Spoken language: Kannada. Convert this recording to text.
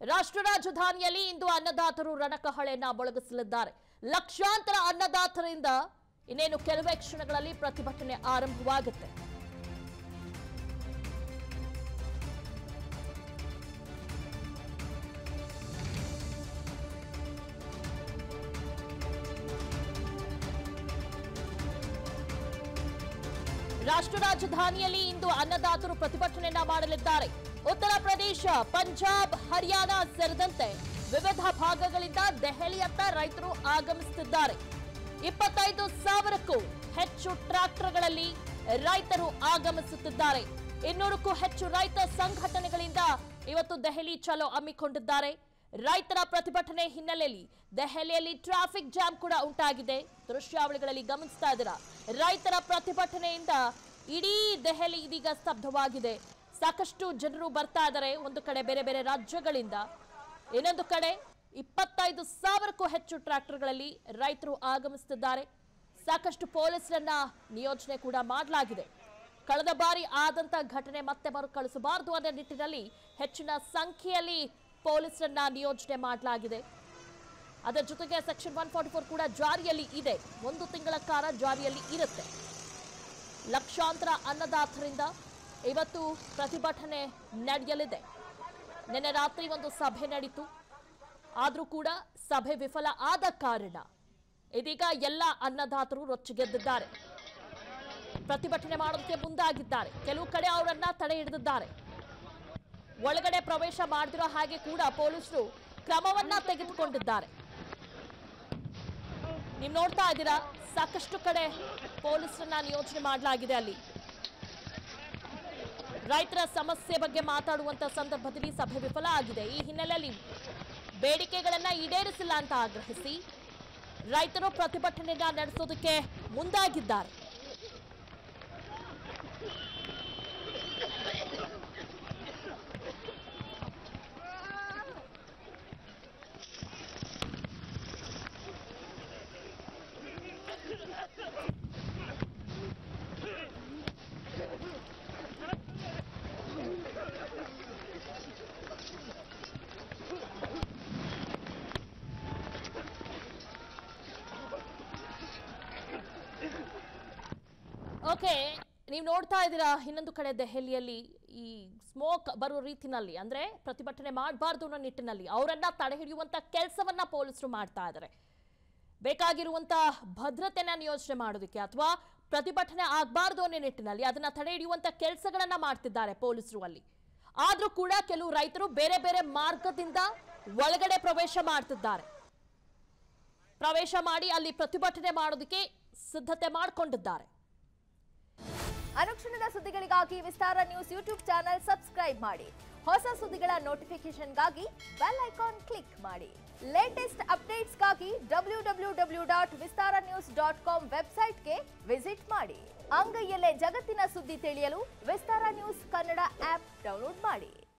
ರಾಷ್ಟ್ರ ರಾಜಧಾನಿಯಲ್ಲಿ ಇಂದು ಅನ್ನದಾತರು ರಣಕಹಳೆಯನ್ನ ಮೊಳಗಿಸಲಿದ್ದಾರೆ ಲಕ್ಷಾಂತರ ಅನ್ನದಾತರಿಂದ ಇನ್ನೇನು ಕೆಲವೇ ಕ್ಷಣಗಳಲ್ಲಿ ಪ್ರತಿಭಟನೆ ಆರಂಭವಾಗುತ್ತೆ ರಾಷ್ಟ್ರ ರಾಜಧಾನಿಯಲ್ಲಿ ಇಂದು ಅನ್ನದಾತರು ಪ್ರತಿಭಟನೆಯನ್ನ ಮಾಡಲಿದ್ದಾರೆ ಉತ್ತರ ಪ್ರದೇಶ ಪಂಜಾಬ್ ಹರಿಯಾಣ ಸೇರಿದಂತೆ ವಿವಿಧ ಭಾಗಗಳಿಂದ ದೆಹಲಿಯತ್ತ ರೈತರು ಆಗಮಿಸುತ್ತಿದ್ದಾರೆ ಇಪ್ಪತ್ತೈದು ಸಾವಿರಕ್ಕೂ ಹೆಚ್ಚು ಟ್ರಾಕ್ಟರ್ಗಳಲ್ಲಿ ರೈತರು ಆಗಮಿಸುತ್ತಿದ್ದಾರೆ ಇನ್ನೂರಕ್ಕೂ ಹೆಚ್ಚು ರೈತ ಸಂಘಟನೆಗಳಿಂದ ಇವತ್ತು ದೆಹಲಿ ಚಲೋ ಹಮ್ಮಿಕೊಂಡಿದ್ದಾರೆ ರೈತರ ಪ್ರತಿಭಟನೆ ಹಿನ್ನೆಲೆಯಲ್ಲಿ ದೆಹಲಿಯಲ್ಲಿ ಟ್ರಾಫಿಕ್ ಜಾಮ್ ಕೂಡ ಉಂಟಾಗಿದೆ ದೃಶ್ಯಾವಳಿಗಳಲ್ಲಿ ಗಮನಿಸ್ತಾ ಇದ್ದೀರಾ ರೈತರ ಪ್ರತಿಭಟನೆಯಿಂದ ಇಡೀ ದೆಹಲಿ ಇದೀಗ ಸ್ತಬ್ಧವಾಗಿದೆ ಸಾಕಷ್ಟು ಜನರು ಬರ್ತಾ ಇದ್ದಾರೆ ಒಂದು ಕಡೆ ಬೇರೆ ಬೇರೆ ರಾಜ್ಯಗಳಿಂದ ಇನ್ನೊಂದು ಕಡೆ ಇಪ್ಪತ್ತೈದು ಸಾವಿರಕ್ಕೂ ಹೆಚ್ಚು ಟ್ರ್ಯಾಕ್ಟರ್ಗಳಲ್ಲಿ ರೈತರು ಆಗಮಿಸುತ್ತಿದ್ದಾರೆ ಸಾಕಷ್ಟು ಪೊಲೀಸರನ್ನ ನಿಯೋಜನೆ ಕೂಡ ಮಾಡಲಾಗಿದೆ ಕಳೆದ ಬಾರಿ ಆದಂತ ಘಟನೆ ಮತ್ತೆ ಮರುಕಳಿಸಬಾರದು ಅನ್ನೋ ನಿಟ್ಟಿನಲ್ಲಿ ಹೆಚ್ಚಿನ ಸಂಖ್ಯೆಯಲ್ಲಿ ಪೊಲೀಸರನ್ನ ನಿಯೋಜನೆ ಮಾಡಲಾಗಿದೆ ಅದರ ಜೊತೆಗೆ ಸೆಕ್ಷನ್ ಒನ್ ಫಾರ್ಟಿ ಫೋರ್ ಕೂಡ ಜಾರಿಯಲ್ಲಿ ಇದೆ ಒಂದು ತಿಂಗಳ ಕಾಲ ಜಾರಿಯಲ್ಲಿ ಇರುತ್ತೆ ಲಕ್ಷಾಂತರ ಅನ್ನದಾತರಿಂದ ಇವತ್ತು ಪ್ರತಿಭಟನೆ ನಡೆಯಲಿದೆ ನಿನ್ನೆ ರಾತ್ರಿ ಒಂದು ಸಭೆ ನಡೀತು ಆದರೂ ಕೂಡ ಸಭೆ ವಿಫಲ ಆದ ಕಾರಣ ಇದೀಗ ಎಲ್ಲ ಅನ್ನದಾತರು ರೊಚ್ಚಿಗೆದ್ದಿದ್ದಾರೆ ಪ್ರತಿಭಟನೆ ಮಾಡೋದಕ್ಕೆ ಮುಂದಾಗಿದ್ದಾರೆ ಕೆಲವು ಕಡೆ ಅವರನ್ನ ತಡೆ ಹಿಡಿದಿದ್ದಾರೆ ಒಳಗಡೆ ಪ್ರವೇಶ ಮಾಡದಿರೋ ಹಾಗೆ ಕೂಡ ಪೊಲೀಸರು ಕ್ರಮವನ್ನ ತೆಗೆದುಕೊಂಡಿದ್ದಾರೆ ನೀವು ನೋಡ್ತಾ ಇದ್ದೀರಾ ಸಾಕಷ್ಟು ಕಡೆ ಪೊಲೀಸರನ್ನ ನಿಯೋಜನೆ ಮಾಡಲಾಗಿದೆ ಅಲ್ಲಿ ರೈತರ ಸಮಸ್ಯೆ ಬಗ್ಗೆ ಮಾತಾಡುವಂತ ಸಂದರ್ಭದಲ್ಲಿ ಸಭೆ ವಿಫಲ ಆಗಿದೆ ಈ ಹಿನ್ನೆಲೆಯಲ್ಲಿ ಬೇಡಿಕೆಗಳನ್ನ ಈಡೇರಿಸಿಲ್ಲ ಅಂತ ಆಗ್ರಹಿಸಿ ರೈತರು ಪ್ರತಿಭಟನೆಯನ್ನ ನಡೆಸೋದಕ್ಕೆ ಮುಂದಾಗಿದ್ದಾರೆ ಓಕೆ ನೀವು ನೋಡ್ತಾ ಇದ್ದೀರಾ ಇನ್ನೊಂದು ಕಡೆ ದೆಹಲಿಯಲ್ಲಿ ಈ ಸ್ಮೋಕ್ ಬರೋ ರೀತಿನಲ್ಲಿ ಅಂದ್ರೆ ಪ್ರತಿಭಟನೆ ಮಾಡಬಾರ್ದು ಅನ್ನೋ ನಿಟ್ಟಿನಲ್ಲಿ ಅವರನ್ನ ತಡೆ ಹಿಡಿಯುವಂತ ಕೆಲಸವನ್ನ ಪೊಲೀಸರು ಮಾಡ್ತಾ ಇದ್ದಾರೆ ಬೇಕಾಗಿರುವಂತ ಭದ್ರತೆನ ನಿಯೋಜನೆ ಮಾಡೋದಕ್ಕೆ ಅಥವಾ ಪ್ರತಿಭಟನೆ ಆಗಬಾರ್ದು ಅನ್ನೋ ನಿಟ್ಟಿನಲ್ಲಿ ಅದನ್ನ ತಡೆ ಹಿಡಿಯುವಂತ ಕೆಲಸಗಳನ್ನ ಮಾಡ್ತಿದ್ದಾರೆ ಪೊಲೀಸರು ಅಲ್ಲಿ ಆದ್ರೂ ಕೂಡ ಕೆಲವು ರೈತರು ಬೇರೆ ಬೇರೆ ಮಾರ್ಗದಿಂದ ಒಳಗಡೆ ಪ್ರವೇಶ ಮಾಡ್ತಿದ್ದಾರೆ ಪ್ರವೇಶ ಮಾಡಿ ಅಲ್ಲಿ ಪ್ರತಿಭಟನೆ ಮಾಡೋದಕ್ಕೆ ಸಿದ್ಧತೆ ಮಾಡಿಕೊಂಡಿದ್ದಾರೆ ಅನುಕ್ಷಣದ ಸುದ್ದಿಗಳಿಗಾಗಿ Vistara news YouTube channel subscribe ಮಾಡಿ ಹೊಸ ಸುದ್ದಿಗಳ ನೋಟಿಫಿಕೇಶನ್ಗಾಗಿ ಬೆಲ್ ಐಕಾನ್ ಕ್ಲಿಕ್ ಮಾಡಿ ಲೇಟೆಸ್ಟ್ ಅಪ್ಡೇಟ್ಸ್ಗಾಗಿ W W W dot Vistara news dot com ವೆಬ್ಸೈಟ್ಗೆ ವಿಸಿಟ್ ಮಾಡಿ ಅಂಗೈಯಲ್ಲೇ ಜಗತ್ತಿನ ಸುದ್ದಿ ತಿಳಿಯಲು Vistara news Kannada app download ಮಾಡಿ